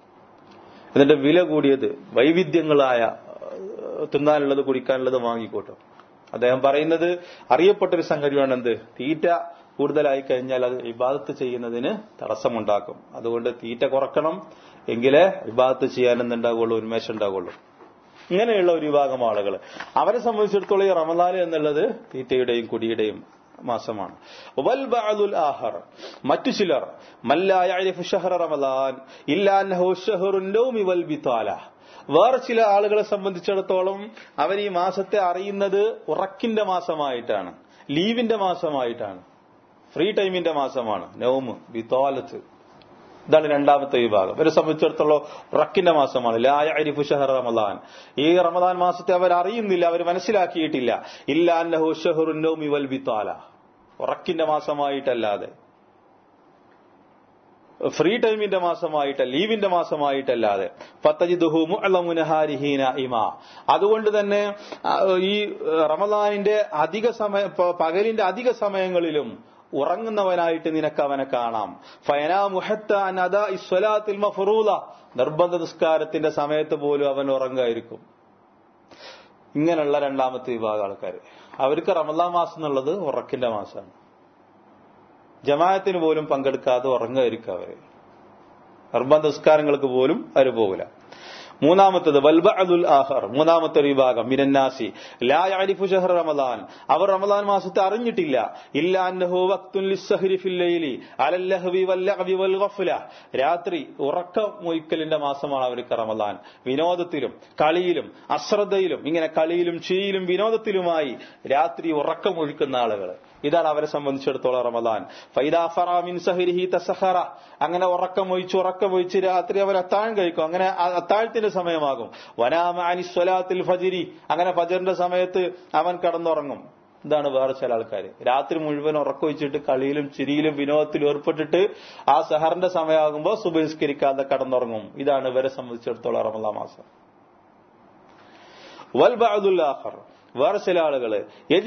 Speaker 1: ഇതിന്റെ വില കൂടിയത് വൈവിധ്യങ്ങളായ ഏഹ്, തിന്നാനുള്ളത് കുടിക്കാനുള്ളത് വാങ്ങിക്കോട്ടെ അദ്ദേഹം പറയുന്നത് അറിയപ്പെട്ടൊരു സംഗതിയാണ് എന്ത് തീറ്റ കൂടുതലായി കഴിഞ്ഞാൽ അത് ഇബാദത്ത് ചെയ്യുന്നതിന് തടസ്സമുണ്ടാക്കും അതുകൊണ്ട് തീറ്റ കുറക്കണം എങ്കിലേ ഇബാദത്ത് ചെയ്യാനെന്നുണ്ടാകുള്ളൂ ഉന്മേഷം ഉണ്ടാകുള്ളൂ ഇങ്ങനെയുള്ള ഒരു വിഭാഗം ആളുകൾ അവരെ സംബന്ധിച്ചിടത്തോളം ഈ റമദാൻ എന്നുള്ളത് തീറ്റയുടെയും കുടിയുടെയും മാസമാണ് വൽ ബഅദുൽ ആഹർ മറ്റു ചിലർ മല്ലാ യഅരിഫു ഷഹ്റ റമദാൻ ഇല്ലാ അന്നഹു ഷഹ്റുൻ നൗമി വൽ ബിതാല വേറെ ചില ആളുകളെ സംബന്ധിച്ചിടത്തോളം അവർ ഈ മാസത്തെ അറിയുന്നത് ഉറക്കിന്റെ മാസമായിട്ടാണ് ലീവിന്റെ മാസമായിട്ടാണ് ഫ്രീ ടൈമിന്റെ മാസമാണ് നൗമ് ബിതാലത്ത് ഇതാണ് രണ്ടാമത്തെ വിഭാഗം ഇവരെ സംബന്ധിച്ചിടത്തോളം റക്കിന്റെ മാസമാണ് ലായ അരിഫു ഷഹർ റമദാൻ ഈ റമദാൻ മാസത്തെ അവർ അറിയുന്നില്ല അവർ മനസ്സിലാക്കിയിട്ടില്ല ഇല്ല അന്നഹു ഷഹറുൻ നൗമി വൽ ബിത്താല ഉറക്കിന്റെ മാസമായിട്ടല്ലാതെ ഫ്രീ ടൈമിന്റെ മാസമായിട്ട് ലീവിന്റെ മാസമായിട്ടല്ലാതെ ഫത്തജിദുഹു മുഅല്ലമുനഹാരിഹീന ഇമ അതുകൊണ്ട് തന്നെ ആ, ഈ റമദാനിന്റെ അധിക സമയ പ- പകലിന്റെ അധിക സമയങ്ങളിലും ഉറങ്ങുന്നവനായിട്ട് നിനക്ക് അവനെ കാണാം ഫയനാ മുഹത്ത അനദാ ഇസ്വലാത്തിൽ മഫറൂല നിർബന്ധ നിസ്കാരത്തിന്റെ സമയത്ത് പോലും അവൻ ഉറങ്ങായിരിക്കും ഇങ്ങനെയുള്ള രണ്ടാമത്തെ വിഭാഗം ആൾക്കാർ അവർക്ക് റമദാൻ മാസം എന്നുള്ളത് ഉറക്കിന്റെ മാസമാണ് ജമാഅത്തിന് പോലും പങ്കെടുക്കാതെ ഉറങ്ങായിരിക്കും അവര് നിർബന്ധ നിസ്കാരങ്ങൾക്ക് പോലും അവര് പോകില്ല മൂന്നാമത്തത് വൽബഅദുൽ ആഹർ മൂന്നാമത്തെ ഒരു വിഭാഗം മിനന്നാസി ലാ യഅരിഫു ഷഹ്റ റമദാൻ അവർ റമദാൻ മാസത്തെ അറിഞ്ഞിട്ടില്ല ഇല്ല അന്നഹു വഖ്തുൻ ലിസ്സഹരി ഫിൽ ലൈലി അലൽ ലഹ്വി വൽ ലഅബി വൽ ഗഫ്ല രാത്രി ഉറക്കം മൊയ്ക്കലിന്റെ മാസമാണ് അവർക്ക് റമദാൻ വിനോദത്തിലും കളിയിലും അശ്രദ്ധയിലും ഇങ്ങനെ കളിയിലും ചിരിയിലും വിനോദത്തിലുമായി രാത്രി ഉറക്കം ഒഴിക്കുന്ന ആളുകൾ ഇതാണ് അവരെ സംബന്ധിച്ചിടത്തോളം റമദാൻ ഫൈദാ ഫറ മിൻ സഹരിഹി തസഹറ അങ്ങനെ ഉറക്കം ഒഴിച്ച് ഉറക്കം ഒഴിച്ച് രാത്രി അവർ അത്താഴം കഴിക്കും അങ്ങനെ ആ അത്താഴത്തിന്റെ സമയമാകും വനാമ അനി സ്വലാത്തിൽ ഫജിരി അങ്ങനെ ഫജറിന്റെ സമയത്ത് അവൻ കടന്നുറങ്ങും ഇതാണ് വേറെ ചില ആൾക്കാർ രാത്രി മുഴുവൻ ഉറക്കൊഴിച്ചിട്ട് കളിയിലും ചിരിയിലും വിനോദത്തിലും ഏർപ്പെട്ടിട്ട് ആ സഹറിന്റെ സമയമാകുമ്പോൾ സുബഹിസ്കരിക്കാതെ കടന്നുറങ്ങും ഇതാണ് ഇവരെ സംബന്ധിച്ചിടത്തോളം റമദാ മാസം വൽ ബഅദുൽ ആഖർ
Speaker 2: വേറെ ചില ആളുകള്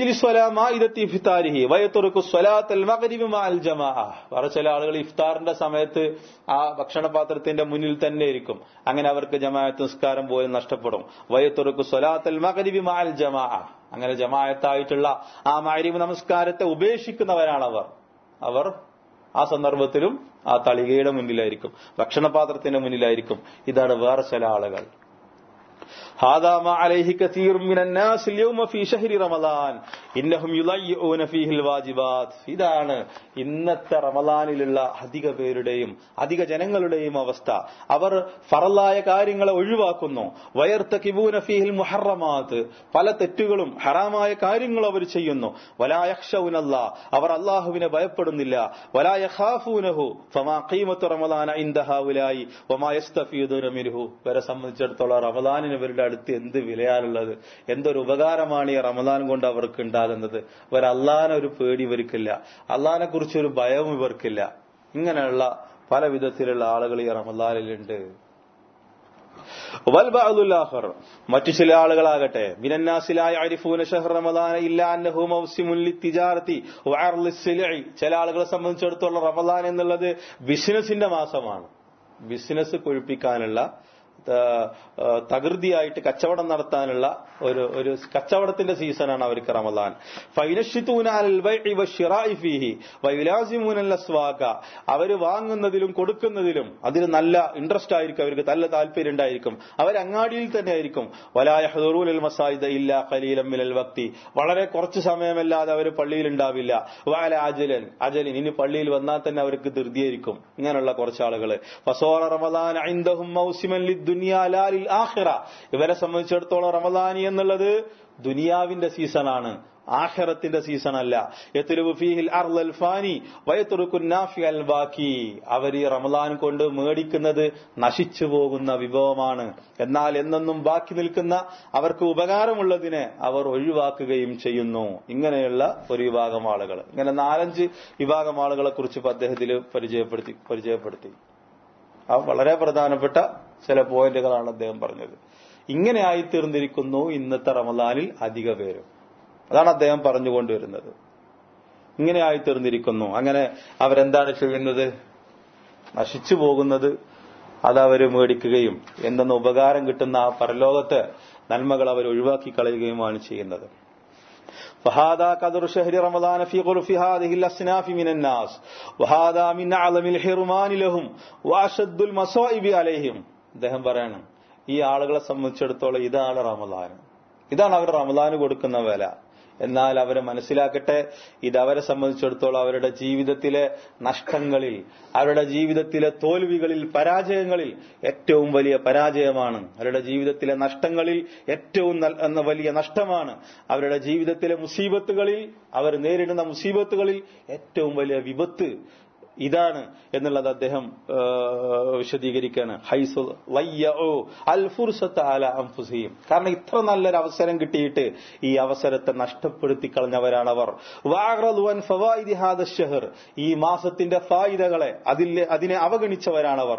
Speaker 2: വേറെ ചില ആളുകൾ ഇഫ്താറിന്റെ സമയത്ത് ആ ഭക്ഷണപാത്രത്തിന്റെ മുന്നിൽ തന്നെ ഇരിക്കും അങ്ങനെ അവർക്ക് ജമാഅത്ത് നിസ്കാരം പോലും നഷ്ടപ്പെടും വയത്തുറുക്കു സ്വലാത്തൽ മകരിബി മാൽ ജമാ അങ്ങനെ ജമാഅത്തായിട്ടുള്ള ആ മകരിബ് നമസ്കാരത്തെ ഉപേക്ഷിക്കുന്നവരാണ് അവർ അവർ ആ സന്ദർഭത്തിലും ആ തളികയുടെ മുന്നിലായിരിക്കും ഭക്ഷണപാത്രത്തിന്റെ മുന്നിലായിരിക്കും ഇതാണ് വേറെ ചില ആളുകൾ هذا ما عليه كثير من الناس اليوم في شهر رمضان إنهم يضيعون فيه الواجبات ഇതാണ് ഇന്നത്തെ റമദാനിലുള്ള അധിക പേരുടെയും അധിക ജനങ്ങളുടെയും അവസ്ഥ അവർ ഫറലായ കാര്യങ്ങളെ ഒഴിവാക്കുന്നു വയർത്തക്കിബൂന ഫീഹിൽ മുഹറമാത്ത് പല തെറ്റുകളും ഹറാമായ കാര്യങ്ങൾ അവർ ചെയ്യുന്നു വലായക്ഷൗനല്ല അവർ അള്ളാഹുവിനെ ഭയപ്പെടുന്നില്ല വലായഖാഫൂനഹു ഫമാ ഖീമത്തു റമദാന ഇൻദഹാവുലായി വമാ യസ്തഫീദുന മിൻഹു വരെ സംബന്ധിച്ചിടത്തോളം റമദാനിന് ഇവരുടെ അടുത്ത് എന്ത് വിലയാണുള്ളത് എന്തൊരു ഉപകാരമാണ് ഈ റമദാൻ കൊണ്ട് അവർക്ക് ഉണ്ടാകുന്നത് ഒരു അള്ളാഹാനെ ഒരു പേടി ഇവർക്കില്ല അള്ളാഹിനെ കുറിച്ച് ഒരു ഭയവും ഇവർക്കില്ല ഇങ്ങനെയുള്ള പല വിധത്തിലുള്ള ആളുകൾ ഈ റമദാനിലുണ്ട് വൽബഅദുല്ലാഹർ മറ്റു ചില ആളുകളാകട്ടെ മിനന്നാസിലായ അരിഫൂന ഷഹർ റമദാന ഇല്ലാ അന്നഹു മൗസിമുൻ ലിത്തിജാറത്തി വഅർളി സിലഇ ചില ആളുകളെ സംബന്ധിച്ചിടത്തോളം റമദാൻ എന്നുള്ളത് ബിസിനസിന്റെ മാസമാണ് ബിസിനസ് കൊഴുപ്പിക്കാനുള്ള തകൃതിയായിട്ട് കച്ചവടം നടത്താനുള്ള ഒരു ഒരു കച്ചവടത്തിന്റെ സീസണാണ് അവർക്ക് റമദാൻ അവര് വാങ്ങുന്നതിലും കൊടുക്കുന്നതിലും അതിന് നല്ല ഇൻട്രസ്റ്റ് ആയിരിക്കും അവർക്ക് നല്ല താല്പര്യം ഉണ്ടായിരിക്കും അവർ അങ്ങാടിയിൽ തന്നെ ആയിരിക്കും വലായ ഹദറൂൽ മസായിദ ഇല്ല കലീലം മിനൽ വക്തി വളരെ കുറച്ച് സമയമല്ലാതെ അവർ പള്ളിയിൽ ഉണ്ടാവില്ല വാല അജലൻ അജലിൻ ഇനി പള്ളിയിൽ വന്നാൽ തന്നെ അവർക്ക് ധൃതിയായിരിക്കും ഇങ്ങനെയുള്ള കുറച്ച് ആളുകൾ ഫസോറ റമദാൻ ഐന്ദഹും മൗസിമൻ ദുനിയാലിൽ ആഹിറ ഇവരെ സംബന്ധിച്ചിടത്തോളം റമദാനി എന്നുള്ളത് ദുനിയാവിന്റെ സീസണാണ് ആഖിറത്തിന്റെ സീസൺ അല്ല ഫീഹിൽ അർലൽ ഫാനി വയത്തുറുക്കുന്നാഫി അൽ ബാക്കി അവർ ഈ റമദാൻ കൊണ്ട് മേടിക്കുന്നത് നശിച്ചു പോകുന്ന വിഭവമാണ് എന്നാൽ എന്നെന്നും ബാക്കി നിൽക്കുന്ന അവർക്ക് ഉപകാരമുള്ളതിനെ അവർ ഒഴിവാക്കുകയും ചെയ്യുന്നു ഇങ്ങനെയുള്ള ഒരു വിഭാഗം ആളുകൾ ഇങ്ങനെ നാലഞ്ച് വിഭാഗം ആളുകളെ കുറിച്ച് അദ്ദേഹത്തിൽ പരിചയപ്പെടുത്തി പരിചയപ്പെടുത്തി ആ വളരെ പ്രധാനപ്പെട്ട ചില പോയിന്റുകളാണ് അദ്ദേഹം പറഞ്ഞത് ഇങ്ങനെ ആയിത്തീർന്നിരിക്കുന്നു ഇന്നത്തെ റമദാനിൽ അധിക പേരും അതാണ് അദ്ദേഹം പറഞ്ഞുകൊണ്ടുവരുന്നത് ഇങ്ങനെ ആയിത്തീർന്നിരിക്കുന്നു അങ്ങനെ അവരെന്താണ് ചെയ്യുന്നത് നശിച്ചു പോകുന്നത് അത് അവർ മേടിക്കുകയും എന്തെന്ന് ഉപകാരം കിട്ടുന്ന ആ പരലോകത്തെ നന്മകൾ അവർ ഒഴിവാക്കി കളയുകയുമാണ് ചെയ്യുന്നത് فهذا قدر شهر رمضان في غرف هذه الأصناف من الناس وهذا من أعظم الحرمان لهم وأشد المصائب عليهم അദ്ദേഹം പറയാണ് ഈ ആളുകളെ സംബന്ധിച്ചിടത്തോളം ഇതാണ് റമദാൻ ഇതാണ് അവർ റമദാന് കൊടുക്കുന്ന വില എന്നാൽ അവരെ മനസ്സിലാക്കട്ടെ ഇത് അവരെ സംബന്ധിച്ചിടത്തോളം അവരുടെ ജീവിതത്തിലെ നഷ്ടങ്ങളിൽ അവരുടെ ജീവിതത്തിലെ തോൽവികളിൽ പരാജയങ്ങളിൽ ഏറ്റവും വലിയ പരാജയമാണ് അവരുടെ ജീവിതത്തിലെ നഷ്ടങ്ങളിൽ ഏറ്റവും എന്ന വലിയ നഷ്ടമാണ് അവരുടെ ജീവിതത്തിലെ മുസീബത്തുകളിൽ അവർ നേരിടുന്ന മുസീബത്തുകളിൽ ഏറ്റവും വലിയ വിപത്ത് ഇതാണ് എന്നുള്ളത് അദ്ദേഹം വിശദീകരിക്കുകയാണ് ഹൈസു അൽ ഫുർസത്ത് അല അംഫുസീം കാരണം ഇത്ര നല്ലൊരു അവസരം കിട്ടിയിട്ട് ഈ അവസരത്തെ നഷ്ടപ്പെടുത്തി കളഞ്ഞവരാണ് അവർ ഷഹർ ഈ മാസത്തിന്റെ ഫായിദകളെ അതിൽ അതിനെ അവഗണിച്ചവരാണവർ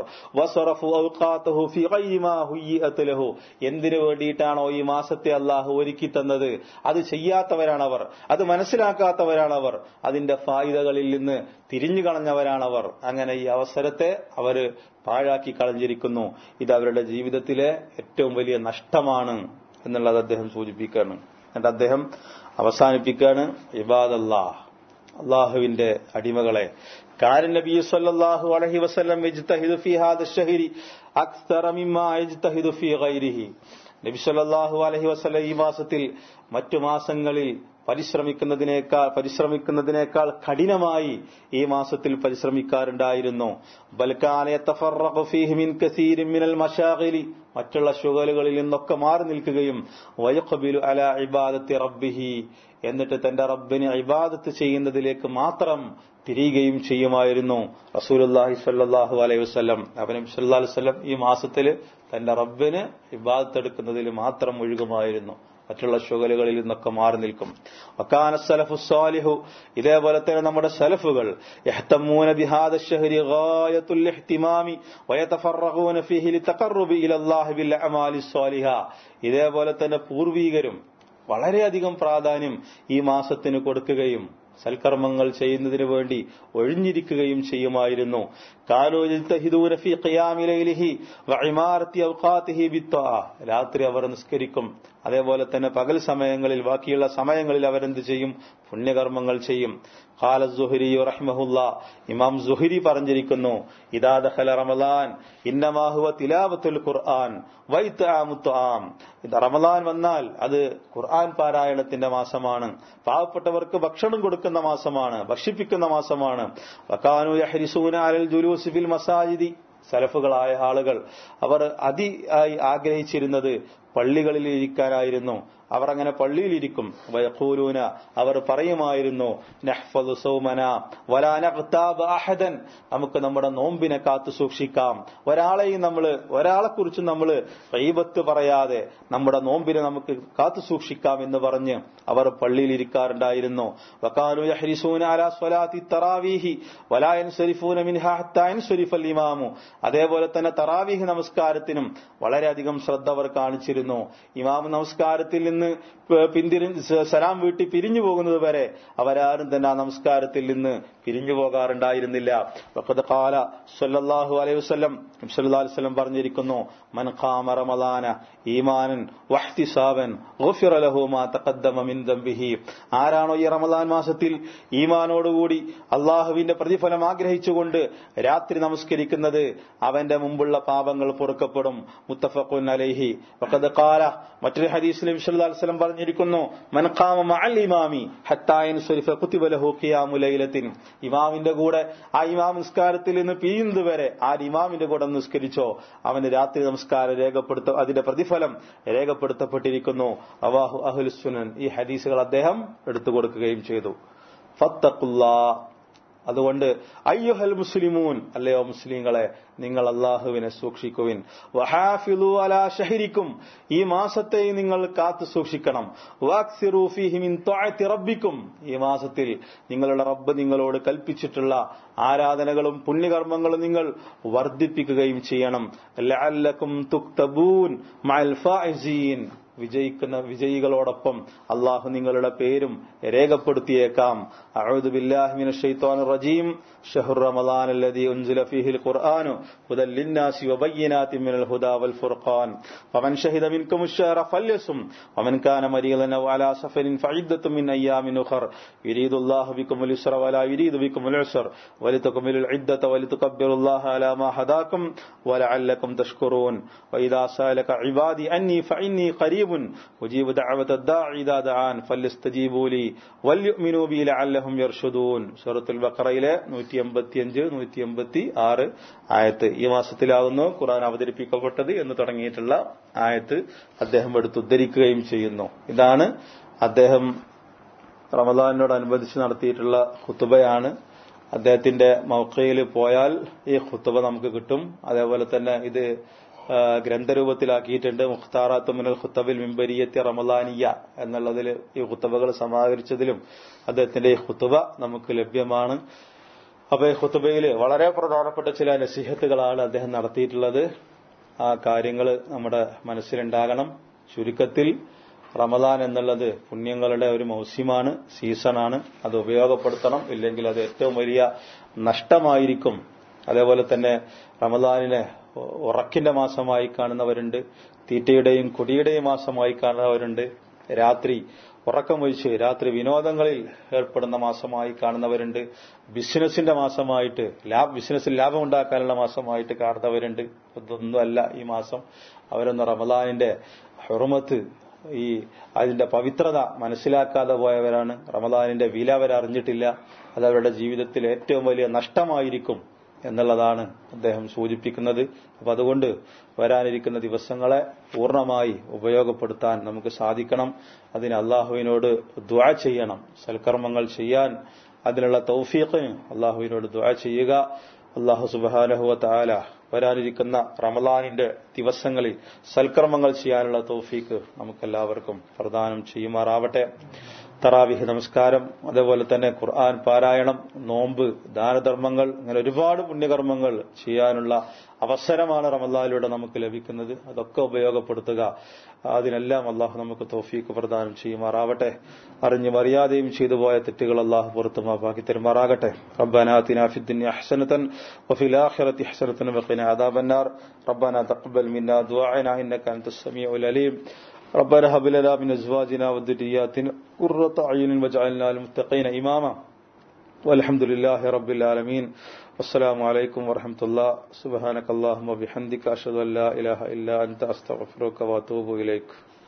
Speaker 2: എന്തിനു വേണ്ടിയിട്ടാണോ ഈ മാസത്തെ അള്ളാഹു ഒരുക്കി തന്നത് അത് ചെയ്യാത്തവരാണവർ അത് മനസ്സിലാക്കാത്തവരാണവർ അതിന്റെ ഫായിദകളിൽ നിന്ന് തിരിഞ്ഞു കളഞ്ഞവരാണവർ അങ്ങനെ ഈ അവസരത്തെ അവര് പാഴാക്കി കളഞ്ഞിരിക്കുന്നു ഇത് അവരുടെ ജീവിതത്തിലെ ഏറ്റവും വലിയ നഷ്ടമാണ് എന്നുള്ളത് അദ്ദേഹം സൂചിപ്പിക്കുകയാണ് എന്നിട്ട് അദ്ദേഹം അവസാനിപ്പിക്കുകയാണ് ഇബാദല്ലാ അള്ളാഹുവിന്റെ അടിമകളെ കാരൻ നബി സല്ലല്ലാഹു അലൈഹി വസല്ലം യജ്തഹിദു ഫീ ഹാദ ഷഹരി അക്തറ മിമ്മാ യജ്തഹിദു ഫീ ഗൈരിഹി നബി സല്ലല്ലാഹു അലൈഹി വസല്ലം ഈ മാസത്തിൽ മറ്റു മാസങ്ങളിൽ പരിശ്രമിക്കുന്നതിനേക്കാൾ പരിശ്രമിക്കുന്നതിനേക്കാൾ കഠിനമായി ഈ മാസത്തിൽ പരിശ്രമിക്കാറുണ്ടായിരുന്നു മിനൽ മഷാഖിലി മറ്റുള്ള ഷുഗലുകളിൽ നിന്നൊക്കെ മാറി നിൽക്കുകയും വയഖബിലു അല ഇബാദത്തി റബ്ബിഹി എന്നിട്ട് തന്റെ റബ്ബിനെ ഇബാദത്ത് ചെയ്യുന്നതിലേക്ക് മാത്രം തിരിയുകയും ചെയ്യുമായിരുന്നു റസൂലുല്ലാഹി സ്വല്ലല്ലാഹു അലൈഹി വസല്ലം അവൻ സല്ലല്ലാഹു അലൈഹി വസല്ലം ഈ മാസത്തിൽ തന്റെ റബ്ബിന് ഇബാദത്ത് എടുക്കുന്നതിൽ മാത്രം ഒഴുകുമായിരുന്നു മറ്റുള്ള ഷുഗലുകളിൽ നിന്നൊക്കെ മാറി നിൽക്കും വക്കാന സലഫു സാലിഹു ഇതേപോലെ തന്നെ നമ്മുടെ സലഫുകൾ യഹ്തമൂന ബിഹാദ الشهر غاية الاهتمام ويتفرغون فيه للتقرب إلى الله بالأعمال الصالحة ഇതേപോലെ തന്നെ പൂർവീകരും വളരെയധികം പ്രാധാന്യം ഈ മാസത്തിന് കൊടുക്കുകയും സൽക്കർമ്മങ്ങൾ ചെയ്യുന്നതിനു വേണ്ടി ഒഴിഞ്ഞിരിക്കുകയും ചെയ്യുമായിരുന്നു രാത്രി അവർ നിസ്കരിക്കും അതേപോലെ തന്നെ പകൽ സമയങ്ങളിൽ ബാക്കിയുള്ള സമയങ്ങളിൽ അവരെന്ത് ചെയ്യും പുണ്യകർമ്മങ്ങൾ ചെയ്യും ഖാല സുഹരി റഹ്മഹുല്ല ഇമാം സുഹരി പറഞ്ഞിരിക്കുന്നു ഇദാ ദഖല റമളാൻ ഇന്നമാഹുവ തിലാവത്തുൽ ഖുർആൻ വൈത്താമുത്താം ഇത് റമളാൻ വന്നാൽ അത് ഖുർആൻ പാരായണത്തിന്റെ മാസമാണ് പാവപ്പെട്ടവർക്ക് ഭക്ഷണം കൊടുക്കുന്ന മാസമാണ് ഭക്ഷിപ്പിക്കുന്ന മാസമാണ് വക്കാനു യഹ്രിസൂന അലൽ ജുലൂസ് ഫിൽ മസാജിദി സലഫുകളായ ആളുകൾ അവർ അതി ആയി ആഗ്രഹിച്ചിരുന്നത് പള്ളികളിൽ ഇരിക്കാനായിരുന്നു അവർ അങ്ങനെ പള്ളിയിലിരിക്കും വയഖൂലൂന അവർ പറയുമായിരുന്നു നഹ്ഫദു സൗമന വലാ നഖ്താബ് അഹദൻ നമുക്ക് നമ്മുടെ നോമ്പിനെ കാത്തു സൂക്ഷിക്കാം ഒരാളെയും നമ്മൾ ഒരാളെ കുറിച്ച് നമ്മൾ റീബത്ത് പറയാതെ നമ്മുടെ നോമ്പിനെ നമുക്ക് കാത്തു സൂക്ഷിക്കാം എന്ന് പറഞ്ഞ് അവർ പള്ളിയിൽ ഇരിക്കാറുണ്ടായിരുന്നു വക്കാനു യഹ്രിസൂന അലാ സ്വലാത്തി തറാവീഹി വലാ യൻസരിഫൂന മിൻഹാ ഹത്താ യൻസരിഫൽ ഇമാമു അതേപോലെ തന്നെ തറാവീഹ് നമസ്കാരത്തിനും വളരെയധികം ശ്രദ്ധ അവർ കാണിച്ചിരുന്നു ഇമാം നമസ്കാരത്തിൽ നിന്ന് പിന്തിരി സലാം വീട്ടി പിരിഞ്ഞു പോകുന്നത് വരെ അവരാരും തന്നെ ആ നമസ്കാരത്തിൽ നിന്ന് പിരിഞ്ഞു പോകാറുണ്ടായിരുന്നില്ല വഖദ് ഖാല സല്ലല്ലാഹു അലൈഹി വസല്ലം സല്ലല്ലാഹു അലൈഹി വസല്ലം പറഞ്ഞിരിക്കുന്നു മൻ ഖാമ റമളാന ഈമാനൻ വഹ്തിസാബൻ ഗുഫിറ ലഹു മാ തഖദ്ദമ മിൻ ദംബിഹി ആരാണോ ഈ റമളാൻ മാസത്തിൽ ഈമാനോടുകൂടി അള്ളാഹുവിന്റെ പ്രതിഫലം ആഗ്രഹിച്ചുകൊണ്ട് രാത്രി നമസ്കരിക്കുന്നത് അവന്റെ മുമ്പുള്ള പാപങ്ങൾ പൊറുക്കപ്പെടും മുത്തഫഖുൻ അലൈഹി വഖദ് ഖാല മറ്റൊരു ഹദീസിലും സല്ലല്ലാഹു അലൈഹി വസല്ലം പറഞ്ഞിരിക്കുന്നു മൻ ഖാമ മഅൽ ഇമാമി ഹത്താ യൻസരിഫ കുതിബ ലഹു ഖിയാമു ലൈലത്തിൻ ഇമാമിന്റെ കൂടെ ആ ഇമാം നിസ്കാരത്തിൽ നിന്ന് പിരിയുന്നത് വരെ ആ ഇമാമിന്റെ കൂടെ നിസ്കരിച്ചോ അവന് രാത്രി നമസ്കാരം രേഖപ്പെടുത്ത അതിന്റെ പ്രതിഫലം രേഖപ്പെടുത്തപ്പെട്ടിരിക്കുന്നു അവാഹു അഹുൽസുനൻ ഈ ഹദീസുകൾ അദ്ദേഹം എടുത്തു കൊടുക്കുകയും ചെയ്തു ഫത്തഖുല്ലാ അതുകൊണ്ട് അയ്യുഹൽ മുസ്ലിമൂൻ അല്ലയോ മുസ്ലിങ്ങളെ നിങ്ങൾ അള്ളാഹുവിനെ സൂക്ഷിക്കുവിൻ വഹാഫിലു അലാ ഷഹരിക്കും ഈ മാസത്തെ നിങ്ങൾ കാത്തു സൂക്ഷിക്കണം വാക്സിറു ഫീഹി മിൻ ത്വഅത്തി റബ്ബിക്കും ഈ മാസത്തിൽ നിങ്ങളുടെ റബ്ബ് നിങ്ങളോട് കൽപ്പിച്ചിട്ടുള്ള ആരാധനകളും പുണ്യകർമ്മങ്ങളും നിങ്ങൾ വർദ്ധിപ്പിക്കുകയും ചെയ്യണം ലഅല്ലക്കും തുക്തബൂൻ മഅൽ ഫായിസീൻ വിജയിക്കുന്ന വിജയികളോടൊപ്പം അള്ളാഹു നിങ്ങളുടെ പേരും രേഖപ്പെടുത്തിയേക്കാം അഊദു ബില്ലാഹി മിനശ് ശൈത്വാനിർ റജീം ഷഹ്റു റമളാൻ الذي انزل فيه القرآن هدى للناس وبينات من الهدى والفرقان فمن شهد منكم الشهر فليصم ومن كان مريضا او على سفر فعدة من ايام اخر يريد الله بكم اليسر ولا يريد بكم العسر ولتكملوا العدة ولتكبروا الله على ما هداكم ولعلكم تشكرون وإذا سألك عبادي أني فإني قريب أجيب دعوة الداعي إذا دعان فليستجيبوا لي وليؤمنوا بي لعلهم يرشدون سورة البقرة إلى നൂറ്റി എൺപത്തി അഞ്ച് നൂറ്റി എൺപത്തി ആറ് ആയത്ത് ഈ മാസത്തിലാകുന്നു ഖുറാൻ അവതരിപ്പിക്കപ്പെട്ടത് എന്ന് തുടങ്ങിയിട്ടുള്ള ആയത്ത് അദ്ദേഹം എടുത്ത് ഉദ്ധരിക്കുകയും ചെയ്യുന്നു ഇതാണ് അദ്ദേഹം റമദാനോടനുബന്ധിച്ച് നടത്തിയിട്ടുള്ള ഖുത്തുബയാണ് അദ്ദേഹത്തിന്റെ മൗക്കയിൽ പോയാൽ ഈ ഖുത്തുബ നമുക്ക് കിട്ടും അതേപോലെ തന്നെ ഇത് ഗ്രന്ഥരൂപത്തിലാക്കിയിട്ടുണ്ട് മുഖ്താറാത്ത് മിനൽ ഖുത്തബിൽ മിമ്പരിയത്തി റമലാനിയ എന്നുള്ളതിൽ ഈ ഖുത്തബകൾ സമാഹരിച്ചതിലും അദ്ദേഹത്തിന്റെ ഈ ഖുത്തുബ നമുക്ക് ലഭ്യമാണ് അപ്പൊ ഈ ഖുത്തുബയിൽ വളരെ പ്രധാനപ്പെട്ട ചില നസിഹത്തുകളാണ് അദ്ദേഹം നടത്തിയിട്ടുള്ളത് ആ കാര്യങ്ങൾ നമ്മുടെ മനസ്സിലുണ്ടാകണം ചുരുക്കത്തിൽ റമദാൻ എന്നുള്ളത് പുണ്യങ്ങളുടെ ഒരു മൗസ്യമാണ് സീസണാണ് അത് ഉപയോഗപ്പെടുത്തണം ഇല്ലെങ്കിൽ അത് ഏറ്റവും വലിയ നഷ്ടമായിരിക്കും അതേപോലെ തന്നെ റമദാനിനെ ഉറക്കിന്റെ മാസമായി കാണുന്നവരുണ്ട് തീറ്റയുടെയും കുടിയുടെയും മാസമായി കാണുന്നവരുണ്ട് രാത്രി ഉറക്കമൊഴിച്ച് രാത്രി വിനോദങ്ങളിൽ ഏർപ്പെടുന്ന മാസമായി കാണുന്നവരുണ്ട് ബിസിനസിന്റെ മാസമായിട്ട് ലാഭ ബിസിനസ്സിൽ ലാഭം ഉണ്ടാക്കാനുള്ള മാസമായിട്ട് കാണുന്നവരുണ്ട് ഇതൊന്നുമല്ല ഈ മാസം അവരൊന്ന് റമദാനിന്റെ ഹുറുമത്ത് ഈ അതിന്റെ പവിത്രത മനസ്സിലാക്കാതെ പോയവരാണ് റമദാനിന്റെ വില അവരറിഞ്ഞിട്ടില്ല അത് അവരുടെ ജീവിതത്തിൽ ഏറ്റവും വലിയ നഷ്ടമായിരിക്കും എന്നുള്ളതാണ് അദ്ദേഹം സൂചിപ്പിക്കുന്നത് അപ്പൊ അതുകൊണ്ട് വരാനിരിക്കുന്ന ദിവസങ്ങളെ പൂർണ്ണമായി ഉപയോഗപ്പെടുത്താൻ നമുക്ക് സാധിക്കണം അതിന് അള്ളാഹുവിനോട് ദ്വാ ചെയ്യണം സൽക്കർമ്മങ്ങൾ ചെയ്യാൻ അതിനുള്ള തൗഫീഖിന് അള്ളാഹുവിനോട് ദ്വാ ചെയ്യുക അള്ളാഹു സുബാനഹുവ താല വരാനിരിക്കുന്ന റമലാനിന്റെ ദിവസങ്ങളിൽ സൽക്കർമ്മങ്ങൾ ചെയ്യാനുള്ള തൗഫീക്ക് നമുക്കെല്ലാവർക്കും പ്രദാനം ചെയ്യുമാറാവട്ടെ തറാവിഹ് നമസ്കാരം അതേപോലെ തന്നെ ഖുർആൻ പാരായണം നോമ്പ് ദാനധർമ്മങ്ങൾ അങ്ങനെ ഒരുപാട് പുണ്യകർമ്മങ്ങൾ ചെയ്യാനുള്ള അവസരമാണ് റമദാനിലൂടെ നമുക്ക് ലഭിക്കുന്നത് അതൊക്കെ ഉപയോഗപ്പെടുത്തുക അതിനെല്ലാം അള്ളാഹു നമുക്ക് തോഫീക്ക് പ്രദാനം ചെയ്യുമാറാവട്ടെ അറിഞ്ഞും അറിയാതെയും ചെയ്തു പോയ തെറ്റുകൾ അള്ളാഹു പുറത്തു മാപ്പാക്കി തരുമാറാകട്ടെ ربنا آتنا في الدنيا حسنة وفي الآخرة حسنة وقنا عذاب النار ربنا تقبل منا دعاءنا إنك أنت السميع العليم ربنا هب لنا من أزواجنا وذرياتنا قرة أعين واجعلنا للمتقين إماما والحمد لله رب العالمين والسلام عليكم ورحمة الله سبحانك اللهم وبحمدك أشهد أن لا إله إلا أنت أستغفرك وأتوب إليك